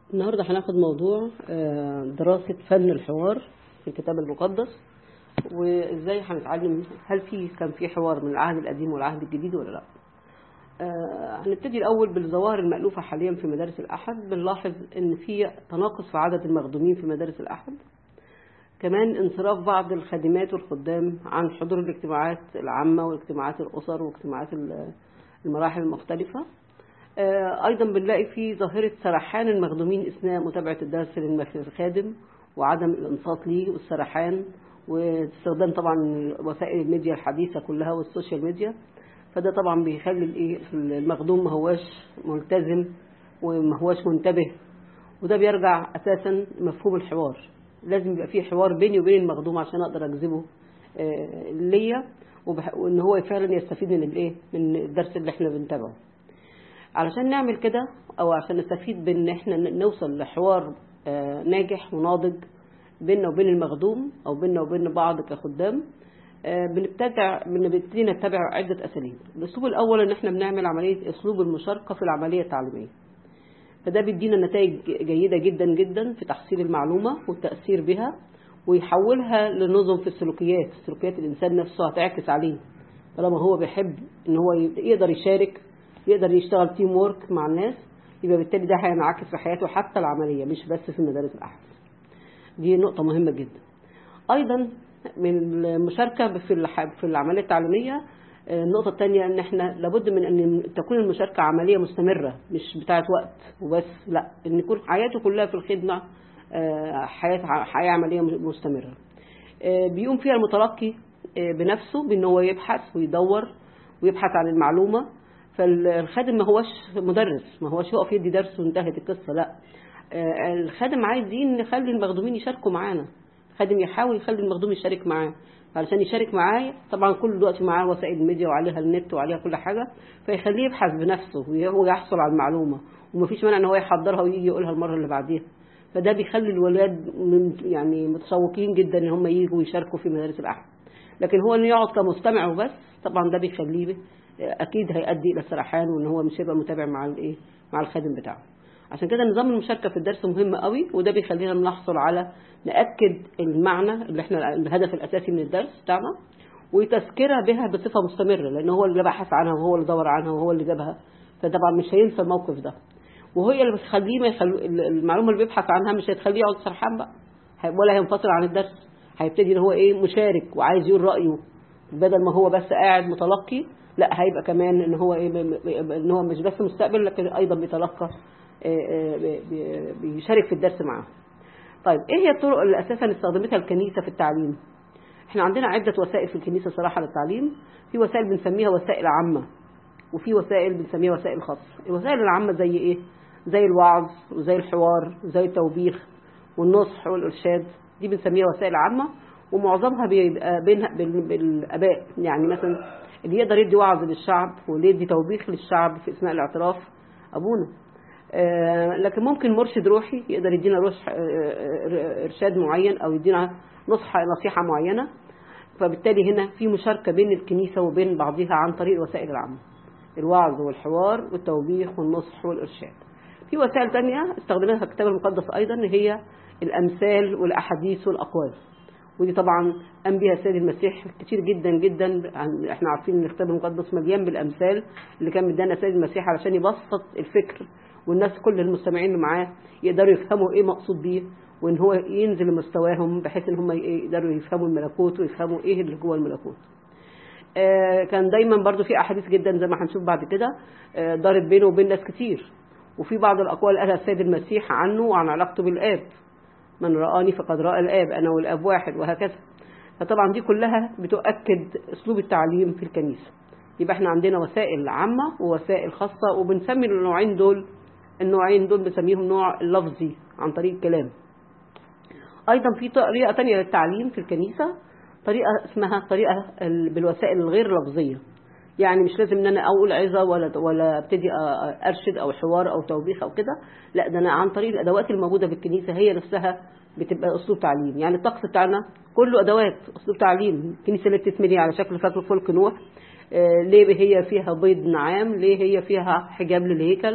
النهاردة هناخد موضوع دراسة فن الحوار في الكتاب المقدس وازاي هنتعلم هل في كان في حوار من العهد القديم والعهد الجديد ولا لا هنبتدي الأول بالظواهر المألوفة حاليا في مدارس الأحد بنلاحظ ان في تناقص في عدد المخدومين في مدارس الأحد كمان انصراف بعض الخادمات والخدام عن حضور الاجتماعات العامة واجتماعات الأسر واجتماعات المراحل المختلفة أيضا بنلاقي في ظاهرة سرحان المخدومين أثناء متابعة الدرس للخادم وعدم الإنصات ليه والسرحان واستخدام طبعا وسائل الميديا الحديثة كلها والسوشيال ميديا فده طبعا بيخلي الايه المخدوم ما هواش ملتزم وما هواش منتبه وده بيرجع أساسا مفهوم الحوار لازم يبقى فيه حوار بيني وبين المخدوم عشان أقدر أجذبه ليا وان هو فعلا يستفيد من الايه من الدرس اللي احنا بنتابعه علشان نعمل كده او عشان نستفيد بان احنا نوصل لحوار ناجح وناضج بيننا وبين المخدوم او بيننا وبين بعض كخدام بنبتدع بنبتدي نتبع عدة أساليب الأسلوب الأول إن إحنا بنعمل عملية أسلوب المشاركة في العملية التعليمية فده بيدينا نتائج جيدة جدا جدا في تحصيل المعلومة والتأثير بها ويحولها لنظم في السلوكيات سلوكيات الإنسان نفسه هتعكس عليه طالما هو بيحب إن هو يقدر يشارك يقدر يشتغل تيم وورك مع الناس يبقى بالتالي ده هينعكس في حياته حتى العملية مش بس في المدارس الأحد دي نقطة مهمة جدا أيضا من المشاركة في في العملية التعليمية النقطة الثانية ان احنا لابد من ان تكون المشاركة عملية مستمرة مش بتاعة وقت وبس لا ان يكون حياته كلها في الخدمة حياة حياة عملية مستمرة بيقوم فيها المتلقي بنفسه بان هو يبحث ويدور ويبحث عن المعلومة فالخادم ما هوش مدرس ما هوش يقف يدي درس وانتهت القصة لا الخادم عايزين نخلي المخدومين يشاركوا معانا الخادم يحاول يخلي المخدوم يشارك معاه علشان يشارك معاه طبعا كل دلوقتي معاه وسائل الميديا وعليها النت وعليها كل حاجة فيخليه يبحث بنفسه ويحصل على المعلومة ومفيش مانع ان هو يحضرها ويجي يقولها المرة اللي بعديها فده بيخلي الولاد يعني متشوقين جدا ان هم ييجوا ويشاركوا في مدارس الأحد لكن هو انه يقعد كمستمع وبس طبعا ده بيخليه اكيد هيؤدي الى السرحان وان هو مش هيبقى متابع مع الايه مع الخادم بتاعه عشان كده نظام المشاركة في الدرس مهم قوي وده بيخلينا نحصل على نأكد المعنى اللي احنا الهدف الأساسي من الدرس بتاعنا وتذكرة بها بصفة مستمرة لأن هو اللي بحث عنها وهو اللي دور عنها وهو اللي جابها فطبعا مش هينسى الموقف ده وهي اللي بتخليه ما يخلو المعلومة اللي بيبحث عنها مش هتخليه يقعد سرحان بقى ولا هينفصل عن الدرس هيبتدي ان هو ايه مشارك وعايز يقول رأيه بدل ما هو بس قاعد متلقي لا هيبقى كمان ان هو ايه ان هو مش بس مستقبل لكن ايضا بيتلقى بيشارك في الدرس معاه طيب ايه هي الطرق اللي اساسا استخدمتها الكنيسة في التعليم احنا عندنا عدة وسائل في الكنيسة صراحة للتعليم في وسائل بنسميها وسائل عامة وفي وسائل بنسميها وسائل خاصة الوسائل العامة زي ايه زي الوعظ وزي الحوار وزي التوبيخ والنصح والارشاد دي بنسميها وسائل عامة ومعظمها بيبقى بينها بالاباء يعني مثلا اللي يقدر يدي وعظ للشعب واللي يدي توبيخ للشعب في اثناء الاعتراف ابونا لكن ممكن مرشد روحي يقدر يدينا روح ارشاد معين او يدينا نصح نصيحة معينة فبالتالي هنا في مشاركة بين الكنيسة وبين بعضها عن طريق الوسائل العامة الوعظ والحوار والتوبيخ والنصح والإرشاد في وسائل تانية استخدمتها الكتاب المقدس أيضا هي الأمثال والأحاديث والأقوال ودي طبعا قام بها السيد المسيح كتير جدا جدا احنا عارفين ان الكتاب المقدس مليان بالامثال اللي كان مدانا السيد المسيح علشان يبسط الفكر والناس كل المستمعين اللي معاه يقدروا يفهموا ايه مقصود بيه وان هو ينزل لمستواهم بحيث ان هم يقدروا يفهموا الملكوت ويفهموا ايه اللي جوه الملكوت آه كان دايما برضو في احاديث جدا زي ما هنشوف بعد كده آه دارت بينه وبين ناس كتير وفي بعض الاقوال قالها السيد المسيح عنه وعن علاقته بالاب من رآني فقد رأى الآب أنا والآب واحد وهكذا فطبعا دي كلها بتؤكد أسلوب التعليم في الكنيسة يبقى احنا عندنا وسائل عامة ووسائل خاصة وبنسمي النوعين دول النوعين دول بنسميهم نوع اللفظي عن طريق الكلام أيضا في طريقة تانية للتعليم في الكنيسة طريقة اسمها طريقة بالوسائل الغير لفظية يعني مش لازم ان انا اقول عظه ولا ولا ابتدي ارشد او حوار او توبيخ او كده لا ده انا عن طريق الادوات الموجوده في الكنيسه هي نفسها بتبقى اسلوب تعليم يعني الطقس بتاعنا كله ادوات اسلوب تعليم الكنيسه اللي بتتملي على شكل فاكر فلك نوح ليه هي فيها بيض نعام ليه هي فيها حجاب للهيكل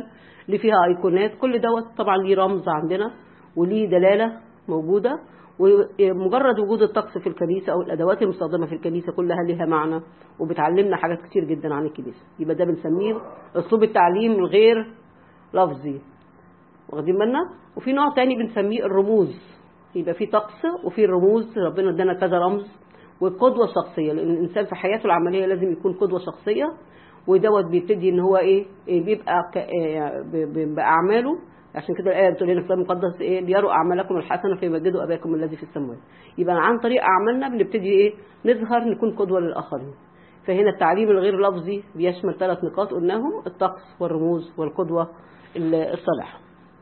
اللي فيها ايقونات كل دوت طبعا ليه رمز عندنا وليه دلاله موجوده ومجرد وجود الطقس في الكنيسه او الادوات المستخدمه في الكنيسه كلها لها معنى وبتعلمنا حاجات كتير جدا عن الكنيسه يبقى ده بنسميه اسلوب التعليم الغير لفظي واخدين بالنا وفي نوع تاني بنسميه الرموز يبقى في طقس وفي رموز ربنا ادانا كذا رمز والقدوه الشخصيه لان الانسان في حياته العمليه لازم يكون قدوه شخصيه ودوت بيبتدي ان هو ايه إيه بيبقى ك- إيه ب- ب- باعماله عشان كده الايه بتقول لنا في الكتاب المقدس ايه ليروا اعمالكم الحسنه فيمجدوا اباكم الذي في السماوات يبقى عن طريق اعمالنا بنبتدي ايه نظهر نكون قدوه للاخرين فهنا التعليم الغير لفظي بيشمل ثلاث نقاط قلناهم الطقس والرموز والقدوه الصالحه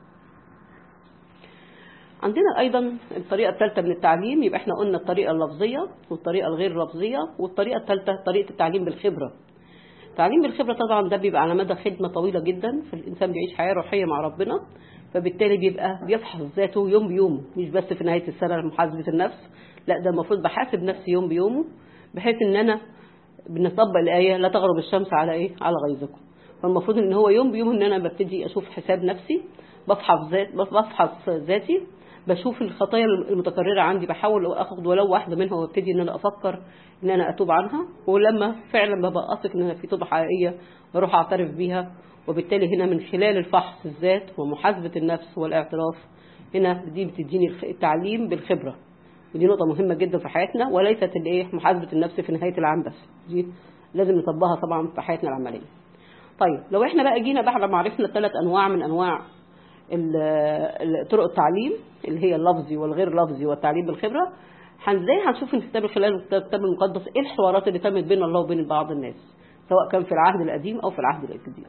عندنا ايضا الطريقه الثالثه من التعليم يبقى احنا قلنا الطريقه اللفظيه والطريقه الغير لفظيه والطريقه الثالثه طريقه التعليم بالخبره التعليم بالخبره طبعا ده بيبقى على مدى خدمه طويله جدا فالانسان بيعيش حياه روحيه مع ربنا فبالتالي بيبقى بيفحص ذاته يوم بيومه مش بس في نهايه السنه محاسبه النفس لا ده المفروض بحاسب نفسي يوم بيومه بحيث ان انا بنطبق الايه لا تغرب الشمس على ايه على غيظكم فالمفروض ان هو يوم بيوم ان انا ببتدي اشوف حساب نفسي بفحص ذات بفحص ذاتي بشوف الخطايا المتكرره عندي بحاول اخد ولو واحده منها وابتدي ان انا افكر ان انا اتوب عنها ولما فعلا ببقى اثق ان انا في توبه حقيقيه بروح اعترف بيها وبالتالي هنا من خلال الفحص الذات ومحاسبه النفس والاعتراف هنا دي بتديني التعليم بالخبره ودي نقطه مهمه جدا في حياتنا وليست الايه محاسبه النفس في نهايه العام بس دي لازم نطبقها طبعا في حياتنا العمليه طيب لو احنا بقى جينا بعد ما عرفنا الثلاث انواع من انواع ال- ال- طرق التعليم اللي هي اللفظي والغير لفظي والتعليم بالخبره هن- ازاي هنشوف في الكتاب خلال الكتاب المقدس ايه الحوارات اللي تمت بين الله وبين بعض الناس سواء كان في العهد القديم او في العهد الجديد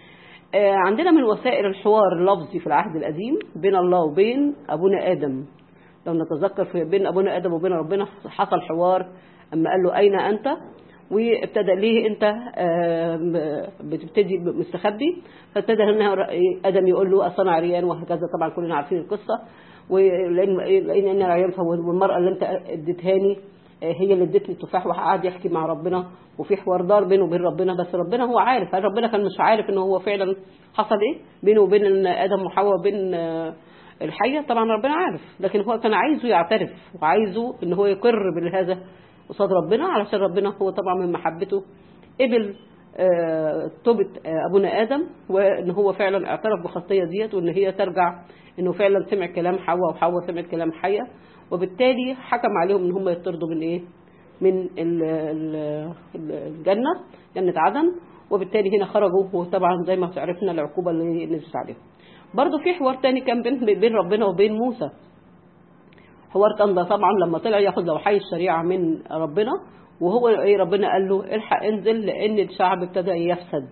آه، عندنا من وسائل الحوار اللفظي في العهد القديم بين الله وبين ابونا ادم لو نتذكر في بين ابونا ادم وبين ربنا حصل حوار اما قال له اين انت وابتدى ليه انت آم، بتبتدي مستخبي فابتدى هنا ادم يقول له اصل انا عريان وهكذا طبعا كلنا عارفين القصه ولان لان انا عريان فهو- والمراه اللي انت اديتهاني آه، هي اللي ادتني التفاح وقعد يحكي مع ربنا وفي حوار دار بينه وبين ربنا بس ربنا هو عارف هل ربنا كان مش عارف ان هو فعلا حصل ايه بينه وبين ادم وحواء وبين آه، الحقيقة طبعا ربنا عارف لكن هو كان عايزه يعترف وعايزه ان هو يقر بهذا قصاد ربنا علشان ربنا هو طبعا من محبته قبل آه، توبة آه، أبونا آدم وإن هو فعلا اعترف بالخطية ديت وإن هي ترجع إنه فعلا سمع كلام حواء وحواء سمعت كلام حية وبالتالي حكم عليهم إن هم يطردوا من إيه؟ من ال- ال- ال- الجنة جنة عدن وبالتالي هنا خرجوا وطبعا زي ما عرفنا العقوبة اللي نزلت عليهم برضه في حوار تاني كان بين بين ربنا وبين موسى حوار كان ده طبعا لما طلع ياخد لوحي الشريعة من ربنا وهو ايه ربنا قال له الحق انزل لان الشعب ابتدى يفسد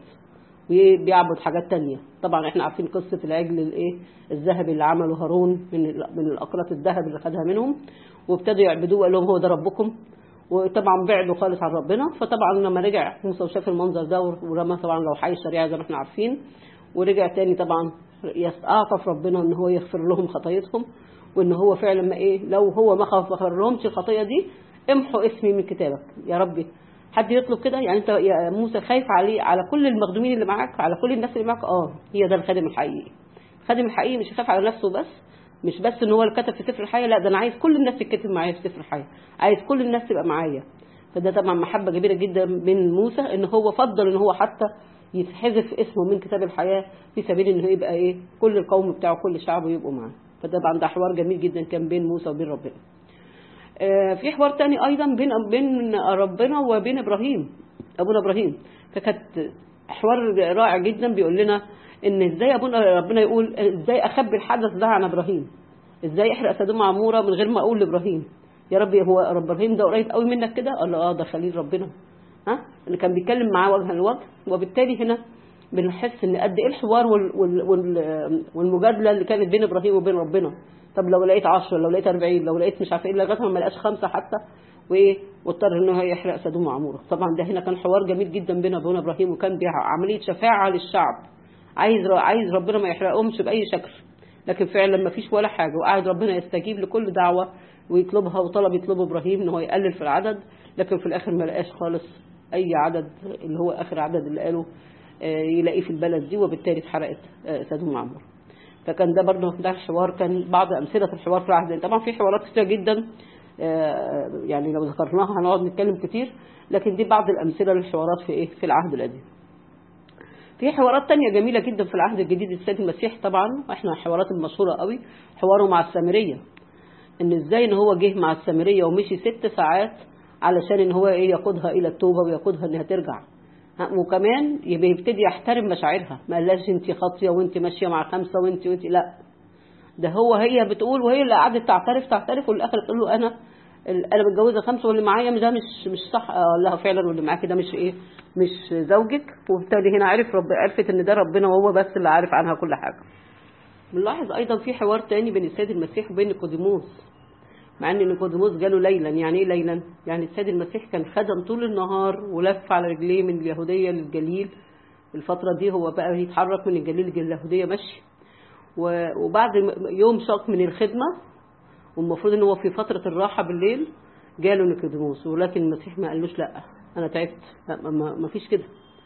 وبيعبد حاجات تانية طبعا احنا عارفين قصة العجل الايه الذهبي اللي عمله هارون من ال- من الاقراط الذهب اللي خدها منهم وابتدوا يعبدوه قال لهم هو ده ربكم وطبعا بعدوا خالص عن ربنا فطبعا لما رجع موسى وشاف المنظر ده ورمى طبعا لوحي الشريعة زي ما احنا عارفين ورجع تاني طبعا يستعطف ربنا ان هو يغفر لهم خطايتهم وان هو فعلا ما ايه لو هو ما غفر لهمش الخطيه دي امحوا اسمي من كتابك يا ربي حد يطلب كده يعني انت يا موسى خايف عليه على كل المخدومين اللي معاك على كل الناس اللي معاك اه هي ده الخادم الحقيقي الخادم الحقيقي مش يخاف على نفسه بس مش بس ان هو اللي كتب في سفر الحياه لا ده انا عايز كل الناس تتكتب معايا في سفر الحياه عايز كل الناس تبقى معايا فده طبعا محبه كبيره جدا من موسى ان هو فضل ان هو حتى يتحذف اسمه من كتاب الحياه في سبيل ان هو يبقى ايه كل القوم بتاعه كل شعبه يبقوا معاه فطبعا ده حوار جميل جدا كان بين موسى وبين ربنا آه، في حوار تاني ايضا بين بين ربنا وبين ابراهيم ابونا ابراهيم فكانت حوار رائع جدا بيقول لنا ان ازاي ابونا ربنا يقول ازاي اخبي الحدث ده عن ابراهيم ازاي احرق سدوم عموره من غير ما اقول لابراهيم يا ربي هو رب ابراهيم ده قريب قوي منك كده قال له اه ده خليل ربنا ها اللي كان بيتكلم معاه وجها لوجه وبالتالي هنا بنحس ان قد ايه الحوار وال وال وال والمجادله اللي كانت بين ابراهيم وبين ربنا طب لو لقيت 10 لو لقيت 40 لو لقيت مش عارفه ايه لغايه ما لقاش خمسه حتى وايه واضطر ان هو يحرق سدوم وعموره طبعا ده هنا كان حوار جميل جدا بين ابونا ابراهيم وكان بيها عمليه شفاعه للشعب عايز عايز ربنا ما يحرقهمش باي شكل لكن فعلا ما فيش ولا حاجه وقعد ربنا يستجيب لكل دعوه ويطلبها وطلب يطلبه ابراهيم ان هو يقلل في العدد لكن في الاخر ما لقاش خالص اي عدد اللي هو اخر عدد اللي قاله آه، يلاقيه في البلد دي وبالتالي اتحرقت آه، سدوم وعمور فكان ده برضه ده الحوار كان بعض امثله الحوار في العهد طبعا في حوارات كتير جدا آه، يعني لو ذكرناها هنقعد نتكلم كتير لكن دي بعض الامثله للحوارات في ايه في العهد القديم في حوارات تانية جميلة جدا في العهد الجديد السيد المسيح طبعا احنا الحوارات المشهورة قوي حواره مع السامرية ان ازاي ان هو جه مع السامرية ومشي ست ساعات علشان ان هو ايه يقودها الى التوبة ويقودها انها ترجع ها، وكمان يبقى يبتدي يحترم مشاعرها ما قالهاش انت خاطيه وانت ماشيه مع خمسه وانت وانت لا ده هو هي بتقول وهي اللي قعدت تعترف تعترف والاخر تقول له انا انا متجوزه خمسه واللي معايا ده مش مش صح قال لها فعلا واللي معاكي ده مش ايه مش زوجك وبالتالي هنا عرف رب عرفت ان ده ربنا وهو بس اللي عارف عنها كل حاجه بنلاحظ ايضا في حوار تاني بين السيد المسيح وبين نيقوديموس مع ان نيقوديموس جاله ليلا يعني ايه ليلا يعني السيد المسيح كان خدم طول النهار ولف على رجليه من اليهوديه للجليل الفتره دي هو بقى يتحرك من الجليل لليهوديه مشي و- وبعد يوم شاق من الخدمه والمفروض ان هو في فتره الراحه بالليل جاله نيقوديموس ولكن المسيح ما قالوش لا انا تعبت لا ما- ما ما فيش كده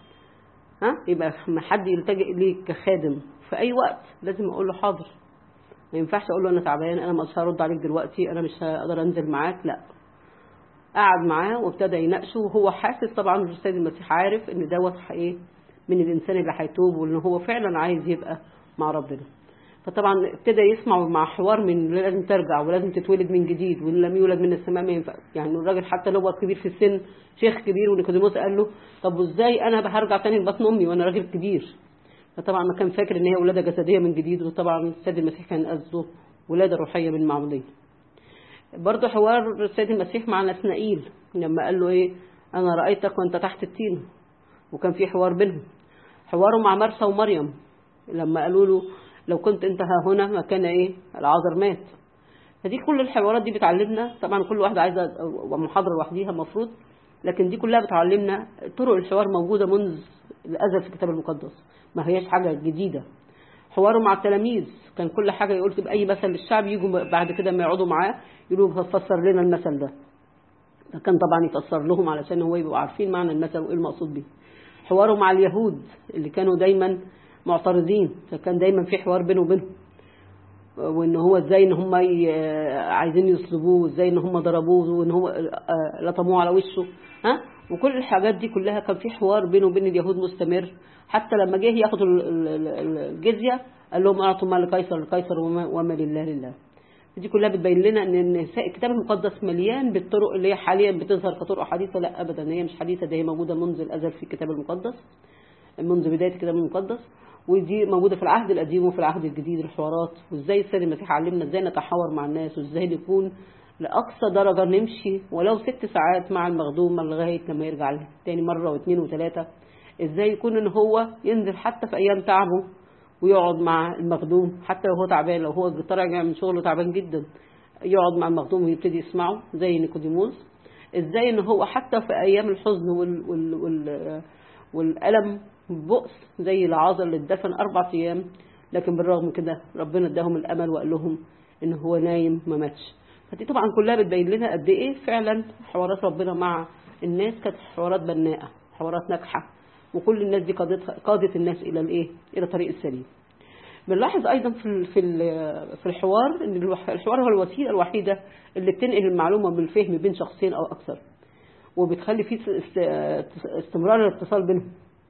ها يبقى ما حد يلتجئ ليك كخادم في اي وقت لازم اقول له حاضر ما ينفعش اقول له انا تعبان انا مش هرد عليك دلوقتي انا مش هقدر انزل معاك لا قعد معاه وابتدى يناقشه وهو حاسس طبعا السيد المسيح عارف ان دوت ايه من الانسان اللي هيتوب وان هو فعلا عايز يبقى مع ربنا فطبعا ابتدى يسمع مع حوار من لازم ترجع ولازم تتولد من جديد وان لم يولد من السماء ما ينفع يعني الراجل حتى لو هو كبير في السن شيخ كبير ونيكوديموس قال له طب وازاي انا هرجع تاني لبطن امي وانا راجل كبير فطبعا ما كان فاكر ان هي ولاده جسديه من جديد وطبعا السيد المسيح كان قصده ولاده روحيه من معموديه برضه حوار السيد المسيح مع نسنائيل لما قال له ايه انا رايتك وانت تحت التين وكان في حوار بينهم حواره مع مرسى ومريم لما قالوا له لو كنت انت ها هنا ما كان ايه العذر مات فدي كل الحوارات دي بتعلمنا طبعا كل واحده عايزه محاضره لوحديها المفروض لكن دي كلها بتعلمنا طرق الحوار موجوده منذ الازل في الكتاب المقدس ما هياش حاجه جديده حواره مع التلاميذ كان كل حاجه يقول تبقى اي مثل للشعب يجوا بعد كده ما يقعدوا معاه يقولوا فسر لنا المثل ده فكان طبعا يفسر لهم علشان هو يبقوا عارفين معنى المثل وايه المقصود بيه حواره مع اليهود اللي كانوا دايما معترضين فكان دايما في حوار بينه وبينهم وان هو ازاي ان هم ي- عايزين يصلبوه وازاي ان هم ضربوه وان هو آه، لطموه على وشه ها وكل الحاجات دي كلها كان في حوار بينه وبين اليهود مستمر حتى لما جه ياخدوا ال- ال- ال- الجزيه قال لهم اعطوا ما لقيصر لقيصر وما وما لله لله دي كلها بتبين لنا ان إن الكتاب المقدس مليان بالطرق اللي هي حاليا بتظهر كطرق حديثه لا ابدا هي مش حديثه ده هي موجوده منذ الازل في الكتاب المقدس منذ بدايه الكتاب المقدس ودي موجوده في العهد القديم وفي العهد الجديد الحوارات وازاي السيد المسيح علمنا ازاي نتحاور مع الناس وازاي نكون لاقصى درجه نمشي ولو ست ساعات مع المخدوم لغايه لما يرجع له تاني مره واثنين وثلاثه ازاي يكون ان هو ينزل حتى في ايام تعبه ويقعد مع المخدوم حتى لو هو تعبان لو هو طالع من شغله تعبان جدا يقعد مع المخدوم ويبتدي يسمعه زي نيكوديموس ازاي ان هو حتى في ايام الحزن وال وال وال والالم والبؤس زي العازر اللي اتدفن اربع ايام لكن بالرغم من كده ربنا اداهم الامل وقال لهم ان هو نايم ما ماتش فدي طبعا كلها بتبين لنا قد ايه فعلا حوارات ربنا مع الناس كانت حوارات بناءه حوارات ناجحه وكل الناس دي قادت قادت الناس الى الايه الى طريق السليم بنلاحظ ايضا في ال- في ال- في الحوار ان الوح- الحوار هو الوسيله الوحيده اللي بتنقل المعلومه بالفهم بين شخصين او اكثر وبتخلي فيه است- استمرار الاتصال بينهم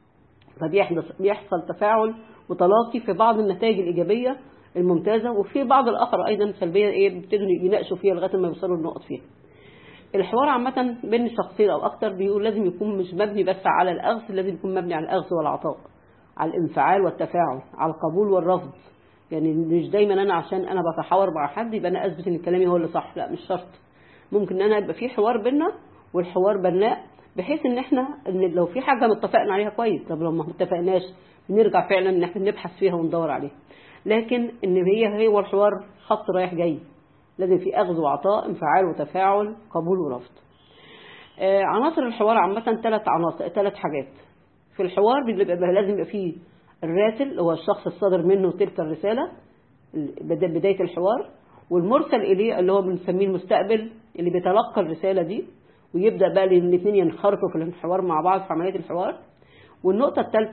فبيحدث بيحصل تفاعل وتلاقي في بعض النتائج الايجابيه الممتازه وفي بعض الاخر ايضا سلبيه ايه بيبتدوا يناقشوا فيها لغايه ما يوصلوا للنقط فيها الحوار عامة بين شخصين أو أكتر بيقول لازم يكون مش مبني بس على الأخذ لازم يكون مبني على الأخذ والعطاء على الانفعال والتفاعل على القبول والرفض يعني مش دايما أنا عشان أنا بتحاور مع حد يبقى أنا أثبت إن كلامي هو اللي صح لا مش شرط ممكن إن أنا يبقى في حوار بينا والحوار بناء بحيث إن إحنا إن لو في حاجة متفقنا عليها كويس طب لو ما اتفقناش نرجع فعلا إن إحنا نبحث فيها وندور عليها لكن إن هي هو الحوار خط رايح جاي لازم في أخذ وعطاء انفعال وتفاعل قبول ورفض آه، عناصر الحوار عامة ثلاث عناصر ثلاث حاجات في الحوار بيبقى لازم يبقى فيه الراسل اللي هو الشخص الصادر منه تلك الرسالة بدا- بداية الحوار والمرسل إليه اللي هو بنسميه المستقبل اللي بيتلقى الرسالة دي ويبدأ بقى الاثنين ينخرطوا في الحوار مع بعض في عملية الحوار والنقطة الثالثة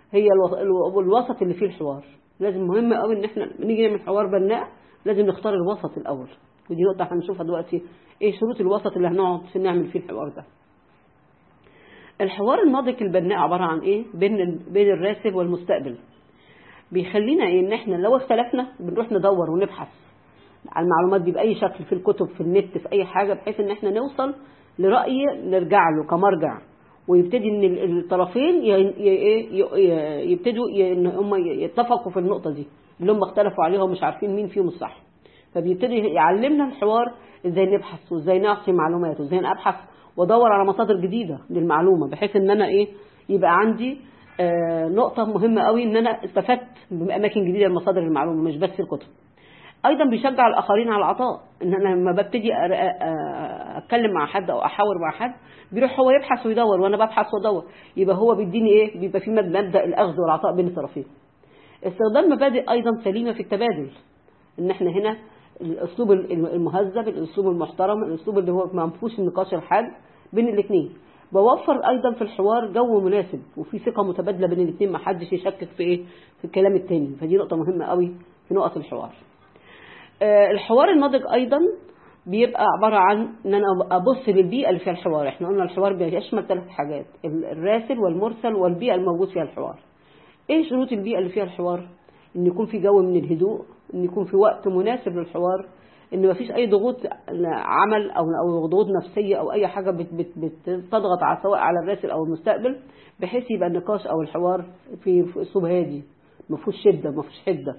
هي الو- الو- الوسط اللي فيه الحوار لازم مهم قوي ان احنا نيجي نعمل حوار بناء لازم نختار الوسط الاول ودي نقطه هنشوفها دلوقتي ايه شروط الوسط اللي هنقعد في نعمل فيه الحوار ده الحوار الناضج البناء عباره عن ايه بين بين الراسل والمستقبل بيخلينا ايه ان احنا لو اختلفنا بنروح ندور ونبحث على المعلومات دي باي شكل في الكتب في النت في اي حاجه بحيث ان احنا نوصل لراي نرجع له كمرجع ويبتدي ان ال- الطرفين ي- ي- إيه ي- ي- يبتدوا ي- ان هم يتفقوا في النقطه دي اللي هم اختلفوا عليها ومش عارفين مين فيهم الصح فبيبتدي يعلمنا الحوار ازاي نبحث وازاي نعطي معلومات وازاي ابحث وادور على مصادر جديده للمعلومه بحيث ان انا ايه يبقى عندي آه نقطه مهمه قوي ان انا استفدت باماكن جديده لمصادر المعلومه مش بس الكتب ايضا بيشجع الاخرين على العطاء ان انا لما ببتدي أر- أ- أ- اتكلم مع حد او احاور مع حد بيروح هو يبحث ويدور وانا ببحث وادور يبقى هو بيديني ايه بيبقى في مبدا الاخذ والعطاء بين الطرفين استخدام مبادئ ايضا سليمه في التبادل ان احنا هنا الاسلوب المهذب الاسلوب المحترم الاسلوب اللي هو ما فيهوش النقاش الحاد بين الاثنين بوفر ايضا في الحوار جو مناسب وفي ثقه متبادله بين الاثنين ما حدش يشكك في ايه في الكلام التاني فدي نقطه مهمه قوي في نقط الحوار آه، الحوار الناضج ايضا بيبقى عباره عن ان انا ابص للبيئه اللي فيها الحوار احنا قلنا الحوار بيشمل ثلاث حاجات ال- الراسل والمرسل والبيئه الموجود فيها الحوار ايه شروط البيئه اللي فيها الحوار ان يكون في جو من الهدوء ان يكون في وقت مناسب للحوار ان مفيش اي ضغوط عمل او او ضغوط نفسيه او اي حاجه بت- بت- بتضغط على سواء على الراسل او المستقبل بحيث يبقى النقاش او الحوار في في اسلوب هادي ما فيهوش شده ما فيهوش حده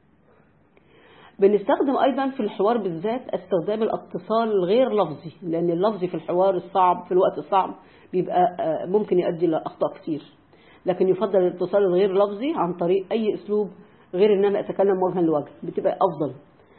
بنستخدم ايضا في الحوار بالذات استخدام الاتصال الغير لفظي لان اللفظي في الحوار الصعب في الوقت الصعب بيبقى آه، ممكن يؤدي لاخطاء كتير لكن يفضل الاتصال الغير لفظي عن طريق اي اسلوب غير ان انا اتكلم وجها لوجه بتبقى افضل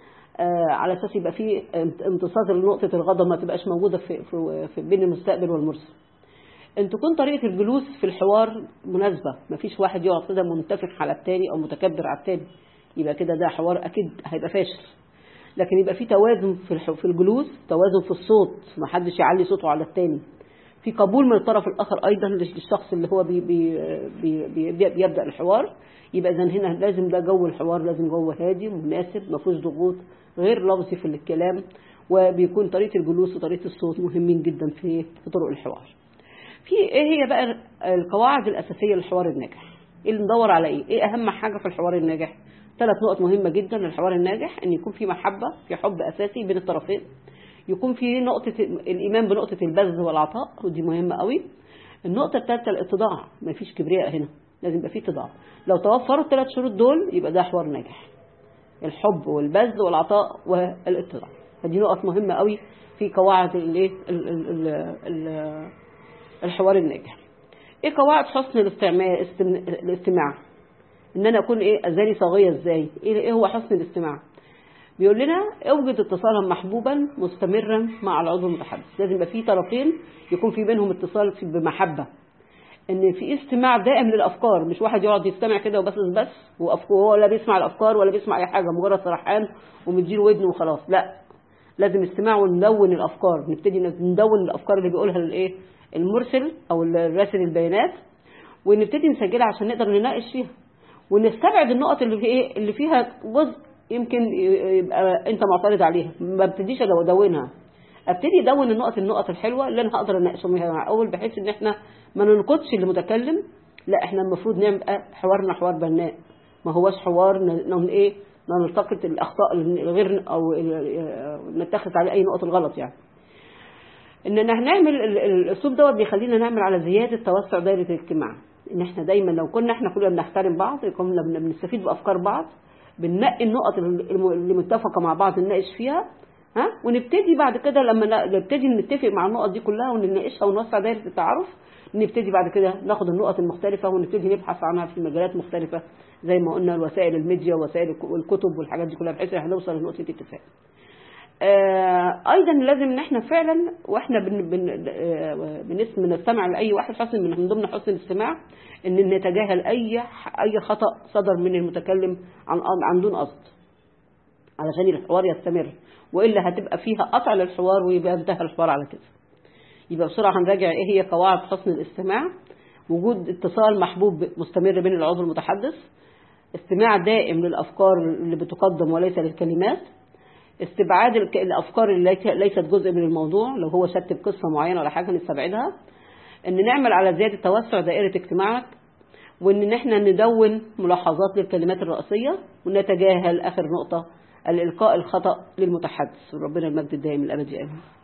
آه، على اساس يبقى في امتصاص لنقطه الغضب ما تبقاش موجوده في, في, في بين المستقبل والمرسل ان تكون طريقه الجلوس في الحوار مناسبه مفيش واحد يقعد كده منتفخ على التاني او متكبر على التاني يبقى كده ده حوار اكيد هيبقى فاشل لكن يبقى في توازن في الح- في الجلوس توازن في الصوت ما حدش يعلي صوته على التاني في قبول من الطرف الاخر ايضا للشخص اللي هو بي بي بي بي بي بيبدا الحوار يبقى اذا هنا لازم ده جو الحوار لازم جو هادي مناسب ما فيهوش ضغوط غير لفظي في الكلام وبيكون طريقه الجلوس وطريقه الصوت مهمين جدا في في طرق الحوار في ايه هي بقى القواعد الاساسيه للحوار الناجح ايه اللي ندور على ايه ايه اهم حاجه في الحوار الناجح ثلاث نقط مهمه جدا للحوار الناجح ان يكون في محبه في حب اساسي بين الطرفين يكون في نقطه الايمان بنقطه البذل والعطاء ودي مهمه قوي النقطه الثالثه الاتضاع ما فيش كبرياء هنا لازم يبقى في اتضاع لو توفروا الثلاث شروط دول يبقى ده حوار ناجح الحب والبذل والعطاء والاتضاع فدي نقط مهمه قوي في قواعد الايه ال- ال- ال- ال- الحوار الناجح ايه قواعد حسن الاستماع الاستماع ان انا اكون ايه اذاني صاغيه ازاي ايه إيه هو حسن الاستماع بيقول لنا اوجد اتصالا محبوبا مستمرا مع العضو المتحدث لازم يبقى في طرفين يكون في بينهم اتصال في بمحبه ان في استماع دائم للافكار مش واحد يقعد يستمع كده وبس بس وأفكار ولا بيسمع الافكار ولا بيسمع اي حاجه مجرد سرحان ومديله ودنه وخلاص لا لازم استماع وندون الافكار نبتدي ندون الافكار اللي بيقولها الايه المرسل او الراسل البيانات ونبتدي نسجلها عشان نقدر نناقش فيها ونستبعد النقط اللي في ايه اللي فيها جزء يمكن يبقى انت معترض عليها ما ابتديش ادونها ابتدي ادون النقط النقط الحلوه اللي انا هقدر اناقشهم فيها مع اول بحيث ان احنا ما ننقدش المتكلم لا احنا المفروض نبقى حوارنا حوار بناء ما هوش حوار ن- ن- ايه نلتقط الاخطاء الغير او ال- نتخذ عليه اي نقط الغلط يعني اننا هنعمل ال- ال- الاسلوب دوت بيخلينا نعمل على زياده توسع دايره الاجتماع ان احنا دايما لو كنا احنا كلنا بنحترم بعض كنا بن- بنستفيد بافكار بعض بننقي النقط الم- اللي متفقه مع بعض نناقش فيها ها ونبتدي بعد كده لما ن- نبتدي نتفق مع النقط دي كلها ونناقشها ونوسع دايره التعارف نبتدي بعد كده ناخد النقط المختلفه ونبتدي نبحث عنها في مجالات مختلفه زي ما قلنا وسائل الميديا ووسائل الك- الكتب والحاجات دي كلها بحيث ان احنا نوصل لنقطه اتفاق آه، ايضا لازم ان احنا فعلا واحنا بن بن آه، بنس- بنستمع لاي واحد حسن من من ضمن حسن الاستماع ان نتجاهل اي اي خطا صدر من المتكلم عن عن دون قصد علشان الحوار يستمر والا هتبقى فيها قطع للحوار ويبقى انتهى الحوار على كده يبقى بسرعه هنراجع ايه هي قواعد حسن الاستماع وجود اتصال محبوب مستمر بين العضو المتحدث استماع دائم للأفكار اللي بتقدم وليس للكلمات استبعاد الك- الأفكار اللي ليس- ليست جزء من الموضوع لو هو شتب قصة معينة ولا حاجة نستبعدها ان نعمل على زيادة توسع دائرة اجتماعك وان احنا ندون ملاحظات للكلمات الرئيسية ونتجاهل اخر نقطة الالقاء الخطأ للمتحدث وربنا المجد الدائم الابدي امين